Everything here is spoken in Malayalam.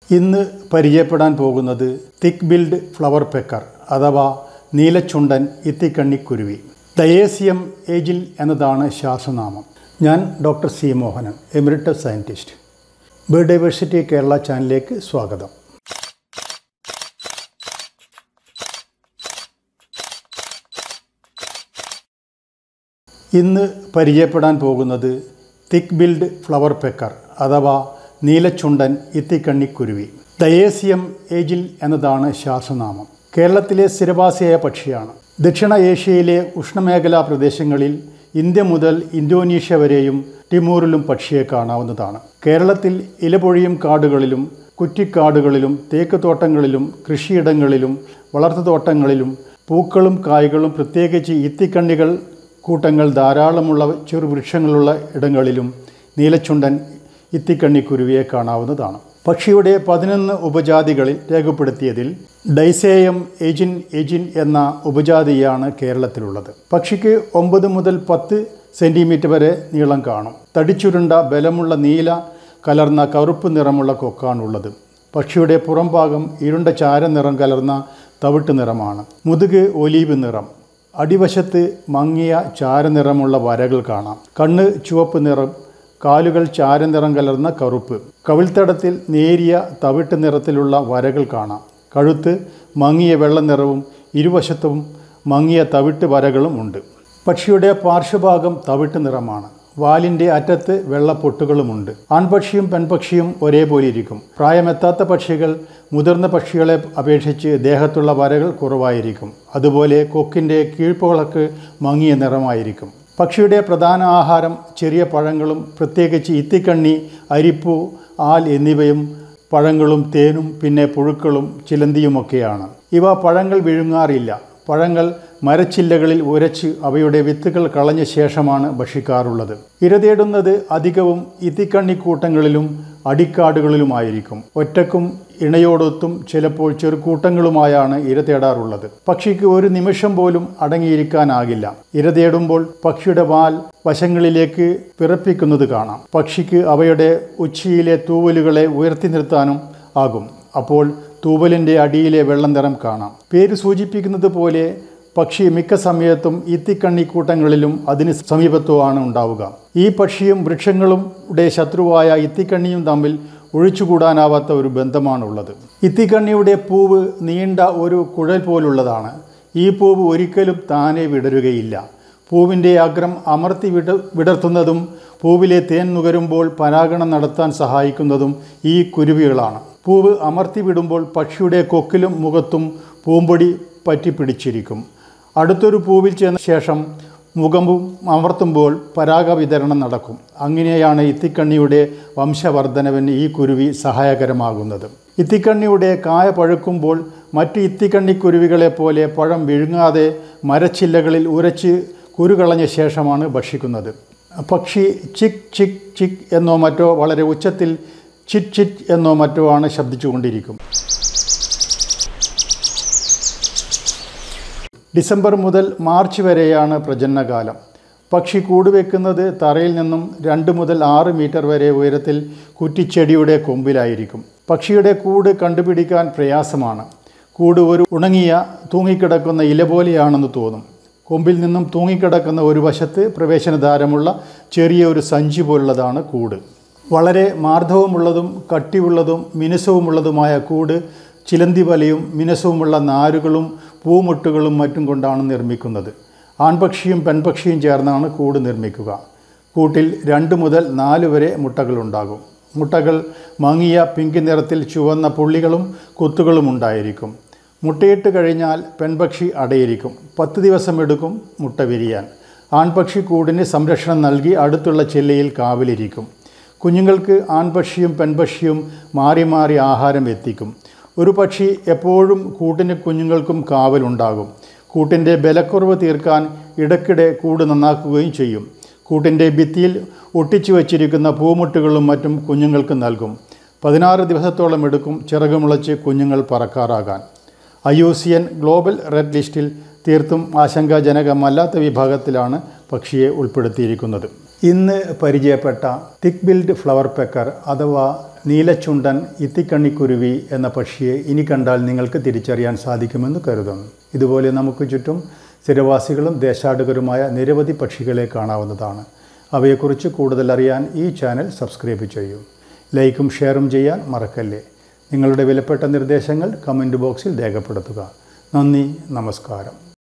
ഇന്ന് പരിചയപ്പെടാൻ പോകുന്നത് തിക്ക് ബിൽഡ് ഫ്ലവർ പെക്കർ അഥവാ നീലച്ചുണ്ടൻ ഇത്തിക്കണ്ണിക്കുരുവി ഡയേസിയം ഏജിൽ എന്നതാണ് ശാസ്ത്രനാമം ഞാൻ doctor C Mohanan emeritus scientist biodiversity Kerala ചാനലിലേക്ക് സ്വാഗതം ഇന്ന് പരിചയപ്പെടാൻ പോകുന്നത് തിക്ക് ബിൽഡ് ഫ്ലവർ പെക്കർ അഥവാ നീലച്ചുണ്ടൻ ഇത്തിക്കണ്ണിക്കുരുവി ഡയേസിയം ഏജിൽ എന്നതാണ് ശാസ്ത്രനാമം കേരളത്തിലെ സ്ഥിരവാസിയായ പക്ഷിയാണ് ദക്ഷിണ ഏഷ്യയിലെ ഉഷ്ണമേഖലാ പ്രദേശങ്ങളിൽ ഇന്ത്യ മുതൽ ഇന്തോനേഷ്യ വരെയും ടിമൂറിലും പക്ഷിയെ കാണാവുന്നതാണ് കേരളത്തിൽ ഇലപൊഴിയും കാടുകളിലും കുറ്റിക്കാടുകളിലും തേക്ക് തോട്ടങ്ങളിലും കൃഷിയിടങ്ങളിലും വളർത്തുതോട്ടങ്ങളിലും പൂക്കളും കായ്കളും പ്രത്യേകിച്ച് ഇത്തിക്കണ്ണികൾ കൂട്ടങ്ങൾ ധാരാളമുള്ള ചെറുവൃക്ഷങ്ങളുള്ള ഇടങ്ങളിലും നീലച്ചുണ്ടൻ ഇത്തിക്കണ്ണിക്കുരുവിയെ കാണാവുന്നതാണ് പക്ഷിയുടെ പതിനൊന്ന് ഉപജാതികളിൽ രേഖപ്പെടുത്തിയതിൽ ഡൈസേയം എജിൻ എജിൻ എന്ന ഉപജാതിയാണ് കേരളത്തിലുള്ളത് പക്ഷിക്ക് ഒമ്പത് മുതൽ പത്ത് സെൻറ്റിമീറ്റർ വരെ നീളം കാണും തടിച്ചുരുണ്ട ബലമുള്ള നീല കലർന്ന കറുപ്പ് നിറമുള്ള കൊക്കാണുള്ളത് പക്ഷിയുടെ പുറംഭാഗം ഇരുണ്ട ചാരനിറം കലർന്ന തവിട്ട് നിറമാണ് മുതുക് ഒലീവ് നിറം അടിവശത്ത് മങ്ങിയ ചാരനിറമുള്ള വരകൾ കാണാം കണ്ണ് ചുവപ്പ് നിറം കാലുകൾ ചാരനിറം കലർന്ന കറുപ്പ് കവിൾത്തടത്തിൽ നേരിയ തവിട്ട് നിറത്തിലുള്ള വരകൾ കാണാം കഴുത്ത് മങ്ങിയ വെള്ള നിറവും ഇരുവശത്തും മങ്ങിയ തവിട്ട് വരകളും ഉണ്ട് പക്ഷിയുടെ പാർശ്വഭാഗം തവിട്ട് നിറമാണ് വാലിൻ്റെ അറ്റത്ത് വെള്ളപ്പൊട്ടുകളുമുണ്ട് ആൺപക്ഷിയും പെൺപക്ഷിയും ഒരേപോലെ ഇരിക്കും പ്രായമെത്താത്ത പക്ഷികൾ മുതിർന്ന പക്ഷികളെ അപേക്ഷിച്ച് ദേഹത്തുള്ള വരകൾ കുറവായിരിക്കും അതുപോലെ കൊക്കിൻ്റെ കീഴ്പ്പുകളക്ക് മങ്ങിയ നിറമായിരിക്കും പക്ഷിയുടെ പ്രധാന ആഹാരം ചെറിയ പഴങ്ങളും പ്രത്യേകിച്ച് ഇത്തിക്കണ്ണി അരിപ്പൂ ആൽ എന്നിവയും പഴങ്ങളും തേനും പിന്നെ പുഴുക്കളും ചിലന്തിയുമൊക്കെയാണ് ഇവ പഴങ്ങൾ വിഴുങ്ങാറില്ല പഴങ്ങൾ മരച്ചില്ലകളിൽ ഉരച്ച് അവയുടെ വിത്തുകൾ കളഞ്ഞ ശേഷമാണ് ഭക്ഷിക്കാറുള്ളത് ഇരതേടുന്നത് അധികവും ഇത്തിക്കണ്ണിക്കൂട്ടങ്ങളിലും അടിക്കാടുകളിലുമായിരിക്കും ഒറ്റക്കും ഇണയോടൊത്തും ചിലപ്പോൾ ചെറുകൂട്ടങ്ങളുമായാണ് ഇര തേടാറുള്ളത് പക്ഷിക്ക് ഒരു നിമിഷം പോലും അടങ്ങിയിരിക്കാനാകില്ല ഇര തേടുമ്പോൾ പക്ഷിയുടെ വാൽ വശങ്ങളിലേക്ക് പിറപ്പിക്കുന്നത് കാണാം പക്ഷിക്ക് അവയുടെ ഉച്ചിയിലെ തൂവലുകളെ ഉയർത്തി നിർത്താനും ആകും അപ്പോൾ തൂവലിൻ്റെ അടിയിലെ വെള്ളം നിറം കാണാം പേര് സൂചിപ്പിക്കുന്നത് പോലെ പക്ഷി മിക്ക സമയത്തും ഇത്തിക്കണ്ണിക്കൂട്ടങ്ങളിലും അതിന് സമീപത്തുമാണ് ഉണ്ടാവുക ഈ പക്ഷിയും വൃക്ഷങ്ങളും ഉടെ ശത്രുവായ ഇത്തിക്കണ്ണിയും തമ്മിൽ ഒഴിച്ചുകൂടാനാവാത്ത ഒരു ബന്ധമാണുള്ളത് ഇത്തിക്കണ്ണിയുടെ പൂവ് നീണ്ട ഒരു കുഴൽ പോലുള്ളതാണ് ഈ പൂവ് ഒരിക്കലും താനെ വിടരുകയില്ല പൂവിൻ്റെ അഗ്രം അമർത്തി വിട വിടർത്തുന്നതും പൂവിലെ തേൻ നുകരുമ്പോൾ പരാഗണം നടത്താൻ സഹായിക്കുന്നതും ഈ കുരുവികളാണ് പൂവ് അമർത്തി വിടുമ്പോൾ പക്ഷിയുടെ കൊക്കിലും മുഖത്തും പൂമ്പൊടി പറ്റിപ്പിടിച്ചിരിക്കും അടുത്തൊരു പൂവിൽ ചെന്ന ശേഷം മുഖവും അമർത്തുമ്പോൾ പരാഗ വിതരണം നടക്കും അങ്ങനെയാണ് ഇത്തിക്കണ്ണിയുടെ വംശവർദ്ധനവിന് ഈ കുരുവി സഹായകരമാകുന്നത് ഇത്തിക്കണ്ണിയുടെ കായ പഴുക്കുമ്പോൾ മറ്റ് ഇത്തിക്കണ്ണിക്കുരുവികളെ പോലെ പഴം വിഴുങ്ങാതെ മരച്ചില്ലകളിൽ ഉരച്ച് കുരുകളഞ്ഞ ശേഷമാണ് ഭക്ഷിക്കുന്നത് പക്ഷി ചിക് ചിക് ചിക് എന്നോ മറ്റോ വളരെ ഉച്ചത്തിൽ ചിറ്റ് ചിറ്റ് എന്നോ മറ്റോ ആണ് ശബ്ദിച്ചുകൊണ്ടിരിക്കും ഡിസംബർ മുതൽ മാർച്ച് വരെയാണ് പ്രജനനകാലം പക്ഷി കൂടുവെക്കുന്നത് തറയിൽ നിന്നും രണ്ട് മുതൽ ആറ് മീറ്റർ വരെ ഉയരത്തിൽ കുറ്റിച്ചെടിയുടെ കൊമ്പിലായിരിക്കും പക്ഷിയുടെ കൂട് കണ്ടുപിടിക്കാൻ പ്രയാസമാണ് കൂട് ഒരു ഉണങ്ങിയ തൂങ്ങിക്കിടക്കുന്ന ഇല പോലെയാണെന്ന് തോന്നും കൊമ്പിൽ നിന്നും തൂങ്ങിക്കിടക്കുന്ന ഒരു വശത്ത് പ്രവേശനദ്വാരമുള്ള ചെറിയ ഒരു സഞ്ചി പോലുള്ളതാണ് കൂട് വളരെ മാർദ്ദവമുള്ളതും കട്ടിയുള്ളതും മിനുസവുമുള്ളതുമായ കൂട് ചിലന്തി വലയും മിനുസവുമുള്ള നാരുകളും പൂമുട്ടുകളും മറ്റും കൊണ്ടാണ് നിർമ്മിക്കുന്നത് ആൺപക്ഷിയും പെൺപക്ഷിയും ചേർന്നാണ് കൂട് നിർമ്മിക്കുക കൂട്ടിൽ രണ്ട് മുതൽ നാല് വരെ മുട്ടകളുണ്ടാകും മുട്ടകൾ മങ്ങിയ പിങ്ക് നിറത്തിൽ ചുവന്ന പുള്ളികളും കുത്തുകളും ഉണ്ടായിരിക്കും മുട്ടയിട്ട് കഴിഞ്ഞാൽ പെൺപക്ഷി അടയിരിക്കും പത്ത് ദിവസം എടുക്കും മുട്ട വിരിയാൻ ആൺപക്ഷി കൂടിന് സംരക്ഷണം നൽകി അടുത്തുള്ള ചെല്ലയിൽ കാവലിരിക്കും കുഞ്ഞുങ്ങൾക്ക് ആൺപക്ഷിയും പെൺപക്ഷിയും മാറി മാറി ആഹാരം എത്തിക്കും ഒരു പക്ഷി എപ്പോഴും കൂട്ടിന് കുഞ്ഞുങ്ങൾക്കും കാവലുണ്ടാകും കൂട്ടിൻ്റെ ബലക്കുറവ് തീർക്കാൻ ഇടയ്ക്കിടെ കൂട് നന്നാക്കുകയും ചെയ്യും കൂട്ടിൻ്റെ ഭിത്തിയിൽ ഒട്ടിച്ചു വച്ചിരിക്കുന്ന പൂമുട്ടുകളും മറ്റും കുഞ്ഞുങ്ങൾക്ക് നൽകും പതിനാറ് ദിവസത്തോളം എടുക്കും ചിറകുമുളച്ച് കുഞ്ഞുങ്ങൾ പറക്കാറാകാൻ I U C N global red ലിസ്റ്റിൽ തീർത്തും ആശങ്കാജനകമല്ലാത്ത വിഭാഗത്തിലാണ് പക്ഷിയെ ഉൾപ്പെടുത്തിയിരിക്കുന്നത് ഇന്ന് പരിചയപ്പെട്ട തിക്ക് ബിൽഡ് ഫ്ലവർ പെക്കർ അഥവാ നീലച്ചുണ്ടൻ ഇത്തിക്കണ്ണിക്കുരുവി എന്ന പക്ഷിയെ ഇനി കണ്ടാൽ നിങ്ങൾക്ക് തിരിച്ചറിയാൻ സാധിക്കുമെന്ന് കരുതുന്നു ഇതുപോലെ നമുക്ക് ചുറ്റും സ്ഥിരവാസികളും ദേശാടകരുമായ നിരവധി പക്ഷികളെ കാണാവുന്നതാണ് അവയെക്കുറിച്ച് കൂടുതൽ അറിയാൻ ഈ ചാനൽ സബ്സ്ക്രൈബ് ചെയ്യൂ ലൈക്കും ഷെയറും ചെയ്യാൻ മറക്കല്ലേ നിങ്ങളുടെ വിലപ്പെട്ട നിർദ്ദേശങ്ങൾ കമൻറ്റ് ബോക്സിൽ രേഖപ്പെടുത്തുക നന്ദി നമസ്കാരം